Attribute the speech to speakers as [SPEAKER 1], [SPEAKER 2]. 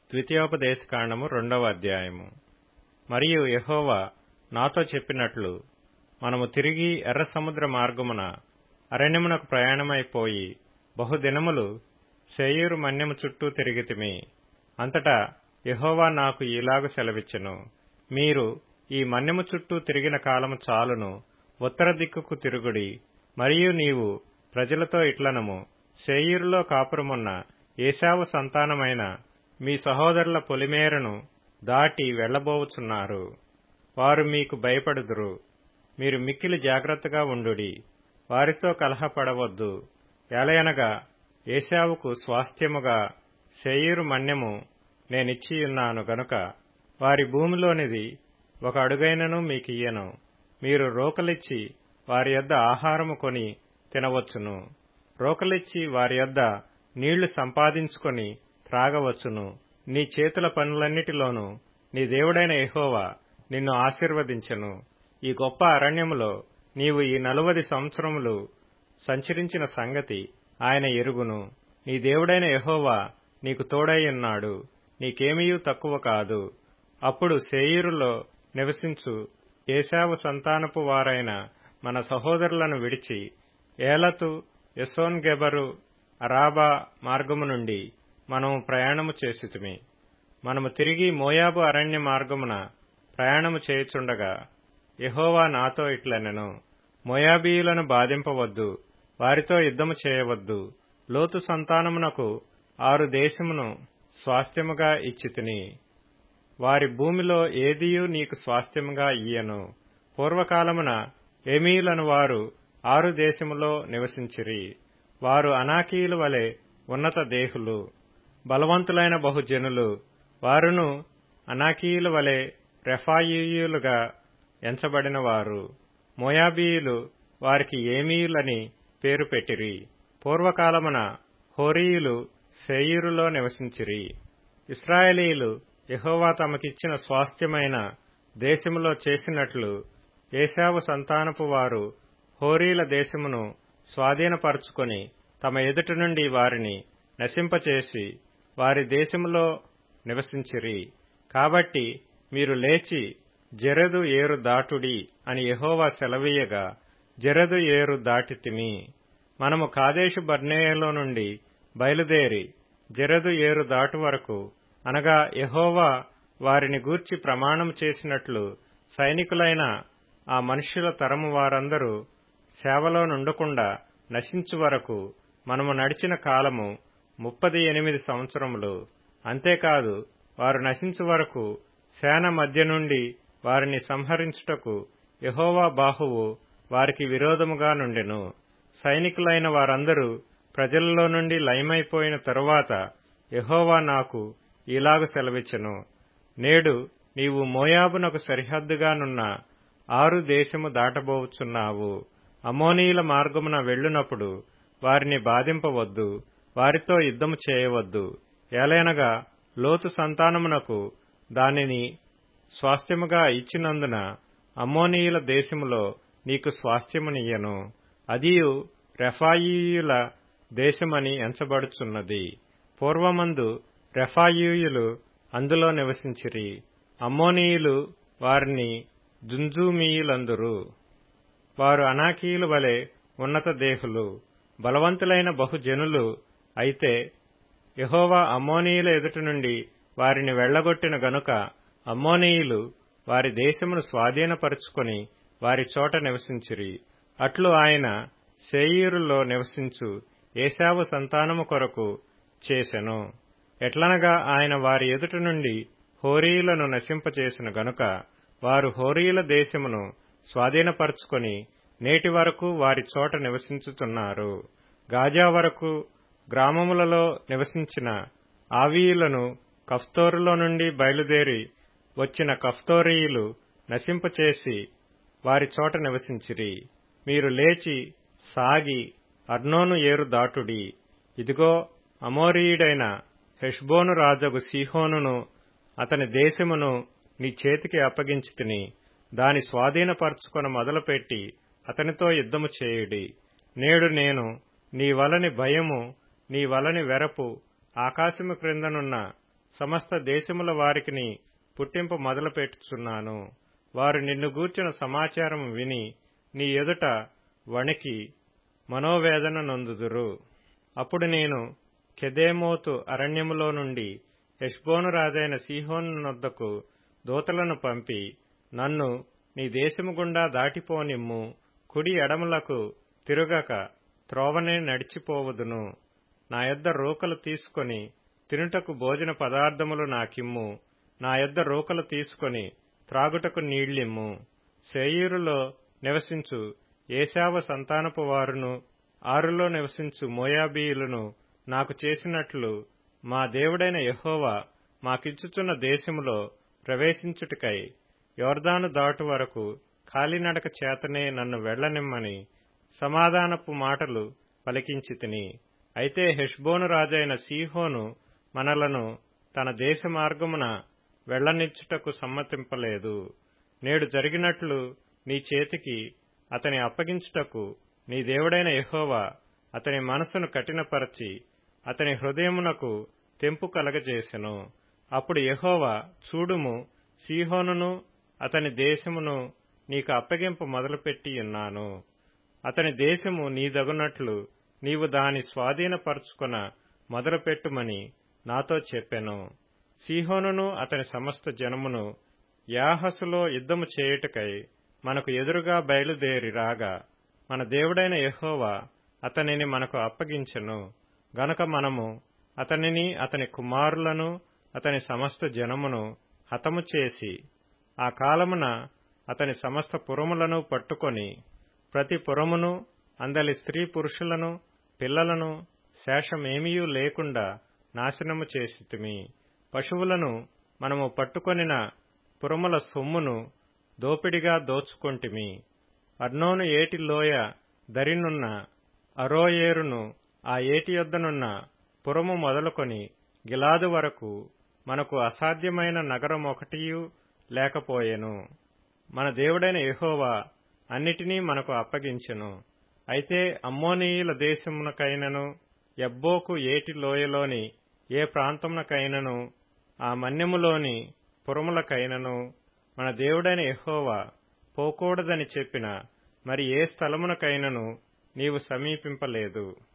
[SPEAKER 1] ద్వితీయోపదేశకాండము రెండవ అధ్యాయము మరియు యెహోవా నాతో చెప్పినట్లు మనము తిరిగి ఎర్ర సముద్ర మార్గమున అరణ్యమునకు ప్రయాణమైపోయి బహుదినములు శేయీరు మన్యము చుట్టూ తిరిగితిమి అంతటా యెహోవా నాకు ఈలాగు సెలవిచ్చెను మీరు ఈ మన్యము చుట్టూ తిరిగిన కాలము చాలును ఉత్తర దిక్కుకు తిరుగుడి మరియు నీవు ప్రజలతో ఇట్లనము శేయీరులో కాపురమున్న ఏశావు సంతానమైన మీ సహోదరుల పొలిమేరను దాటి వెళ్లబోవుచున్నారు వారు మీకు భయపడుదురు మీరు మిక్కిలి జాగ్రత్తగా ఉండుడి వారితో కలహపడవద్దు ఎలయనగా ఏశావుకు స్వాస్థ్యముగా శేయీరు మన్యము నేనిచ్చియున్నాను గనుక వారి భూమిలోనిది ఒక అడుగైనను మీకియ్యను మీరు రోకలిచ్చి వారి యొద్ద ఆహారము కొని తినవచ్చును రోకలిచ్చి వారి యొద్ద నీళ్లు సంపాదించుకొని త్రాగవచ్చును నీ చేతుల పనులన్నిటిలోనూ నీ దేవుడైన యెహోవా నిన్ను ఆశీర్వదించెను ఈ గొప్ప అరణ్యములో నీవు ఈ నలువది సంవత్సరములు సంచరించిన సంగతి ఆయన ఎరుగును నీ దేవుడైన యెహోవా నీకు తోడైయున్నాడు నీకేమీయూ తక్కువ కాదు అప్పుడు శేయీరులో నివసించు ఏశావు సంతానపు వారైన మన సహోదరులను విడిచి ఏలతు యసోన్ గెబరు అరాబా మార్గము నుండి మనము ప్రయాణము చేసితిమి మనము తిరిగి మోయాబు అరణ్య మార్గమున ప్రయాణము చేయుచుండగా యెహోవా నాతో ఇట్లనెను మోయాబీయులను బాధింపవద్దు వారితో యుద్ధము చేయవద్దు లోతు సంతానమునకు ఆరు దేశమును స్వాస్థ్యముగా ఇచ్చితిని వారి భూమిలో ఏదియూ నీకు స్వాస్థ్యముగా ఇయ్యను పూర్వకాలమున ఎమీలను వారు ఆరు దేశములో నివసించిరి వారు అనాకీయుల వలె ఉన్నత దేహులు బలవంతులైన బహుజనులు వారును అనాకీయుల వలె రెఫాయియులుగా ఎంచబడిన వారు మోయాబీయులు వారికి ఏమీయులని పేరు పెట్టిరి పూర్వకాలమున హోరీయులు శేయీరులో నివసించిరి ఇస్రాయేలీలు యహోవా తమకిచ్చిన స్వాస్థ్యమైన దేశములో చేసినట్లు ఏశావు సంతానపు వారు హోరీల దేశమును స్వాధీనపరుచుకొని తమ ఎదుటి నుండి వారిని నశింపచేసి వారి దేశములో నివసించిరి కాబట్టి మీరు లేచి జెరదు ఏరు దాటుడి అని యహోవా సెలవీయగా జెరదు ఏరు దాటితిమి మనము కాదేశు బర్నేయలో నుండి బయలుదేరి జెరదు ఏరు దాటు వరకు అనగా యహోవా వారిని గూర్చి ప్రమాణం చేసినట్లు సైనికులైన ఆ మనుష్యుల తరము వారందరూ సేవలో నుండకుండా నశించు వరకు మనము నడిచిన కాలము ముప్పది ఎనిమిది సంవత్సరములు అంతేకాదు వారు నశించు వరకు సేన మధ్య నుండి వారిని సంహరించుటకు యహోవా బాహువు వారికి విరోధముగా నుండెను సైనికులైన వారందరూ ప్రజలలో నుండి లయమైపోయిన తరువాత యహోవా నాకు ఇలాగు సెలవిచ్చెను నేడు నీవు మోయాబునకు సరిహద్దుగానున్న ఆరు దేశము దాటబోచున్నావు అమోనీయుల మార్గమున వెళ్ళునప్పుడు వారిని బాధింపవద్దు వారితో యుద్ధము చేయవద్దు ఏలైనగా లోతు సంతానమునకు దానిని స్వాస్థ్యముగా ఇచ్చినందున అమ్మోనీయుల దేశములో నీకు స్వాస్థ్యమునియ్యను అదియు రెఫాయియుల దేశమని ఎంచబడుచున్నది పూర్వమందు రెఫాయియులు అందులో నివసించిరి అమ్మోనీయులు వారిని జుంజూమీయులందురు వారు అనాకీయుల వలె ఉన్నత దేహులు బలవంతులైన బహుజనులు అయితే యహోవా అమ్మోనీయుల ఎదుటి నుండి వారిని వెళ్లగొట్టిన గనుక అమ్మోనీయులు వారి దేశమును స్వాధీనపరుచుకొని వారి చోట నివసించిరి అట్లు ఆయన శేయీరులో నివసించు ఏశావు సంతానము కొరకు చేసెను ఎట్లనగా ఆయన వారి ఎదుట నుండి హోరీయులను నశింపచేసిన గనుక వారు హోరీయుల దేశమును స్వాధీనపరుచుకొని నేటి వరకు వారి చోట నివసించుతున్నారు గాజా వరకు గ్రామములలో నివసించిన ఆవీయులను కఫ్తోరులో నుండి బయలుదేరి వచ్చిన కఫ్తోరీయులు నశింపచేసి వారి చోట నివసించిరి మీరు లేచి సాగి అర్నోను ఏరు దాటుడి ఇదిగో అమోరీయుడైన హెష్బోను రాజగు సీహోనును అతని దేశమును నీ చేతికి అప్పగించి తిని దాని స్వాధీనపరచుకొన మొదలుపెట్టి అతనితో యుద్ధము చేయుడి నేడు నేను నీ వలని భయము నీ వలని వెరపు ఆకాశము క్రిందనున్న సమస్త దేశముల వారికిని పుట్టింపు మొదలుపెట్టుచున్నాను వారు నిన్ను గూర్చిన సమాచారం విని నీ ఎదుట వణికి మనోవేదన నొందుదురు అప్పుడు నేను కెదేమోతు అరణ్యములో నుండి హెష్బోను రాజైన సీహోను నొద్దకు దూతలను పంపి నన్ను నీ దేశము గుండా దాటిపోనిమ్ము కుడి ఎడములకు తిరుగక త్రోవనే నడిచిపోవదును నా యొద్ద రూకలు తీసుకొని తినుటకు భోజన పదార్థములు నాకిమ్ము నా యొద్ద రూకలు తీసుకొని త్రాగుటకు నీళ్లిమ్ము శేయూరులో నివసించు ఏశావ సంతానపు వారును ఆరులో నివసించు మోయాబీయులను నాకు చేసినట్లు మా దేవుడైన యహోవా మాకిచ్చుచున్న దేశములో ప్రవేశించుటకై యోర్దాను దాటు వరకు కాలినడక చేతనే నన్ను వెళ్లనిమ్మని సమాధానపు మాటలు పలికించి తిని అయితే హెష్బోను రాజైన సీహోను మనలను తన దేశ మార్గమున వెళ్లనిచ్చుటకు సమ్మతింపలేదు నేడు జరిగినట్లు నీ చేతికి అతని అప్పగించుటకు నీ దేవుడైన యహోవా అతని మనసును కఠినపరచి అతని హృదయమునకు తెంపు కలగజేసెను అప్పుడు యహోవా చూడుము సీహోనును అతని దేశమును నీకు అప్పగింపు మొదలుపెట్టి ఉన్నాను అతని దేశము నీదగునట్లు నీవు దాని స్వాధీనపరుచుకొన మొదలుపెట్టుమని నాతో చెప్పెను సీహోనును అతని సమస్త జనమును యాహసులో యుద్ధము చేయుటకై మనకు ఎదురుగా బయలుదేరి రాగా మన దేవుడైన యహోవా అతనిని మనకు అప్పగించెను గనుక మనము అతనిని అతని కుమారులను అతని సమస్త జనమును హతము చేసి ఆ కాలమున అతని సమస్త పురములను పట్టుకొని ప్రతి పురమును అందలి స్త్రీ పురుషులను పిల్లలను శేషమేమీయూ లేకుండా నాశనము చేసితిమి పశువులను మనము పట్టుకొనిన పురముల సొమ్మును దోపిడిగా దోచుకొంటిమి అర్నోను ఏటి లోయ దరినున్న అరోయేరును ఆ ఏటి యొద్దనున్న పురము మొదలుకొని గిలాదు వరకు మనకు అసాధ్యమైన నగరం ఒకటియూ లేకపోయెను మన దేవుడైన యహోవా అన్నిటినీ మనకు అప్పగించెను అయితే అమ్మోనీయుల దేశమునకైనను ఎబ్బోకు ఏటి లోయలోని ఏ ప్రాంతమునకైనను ఆ మన్యములోని పురములకైనను మన దేవుడైన యహోవా పోకూడదని చెప్పిన మరి ఏ స్థలమునకైనను నీవు సమీపింపలేదు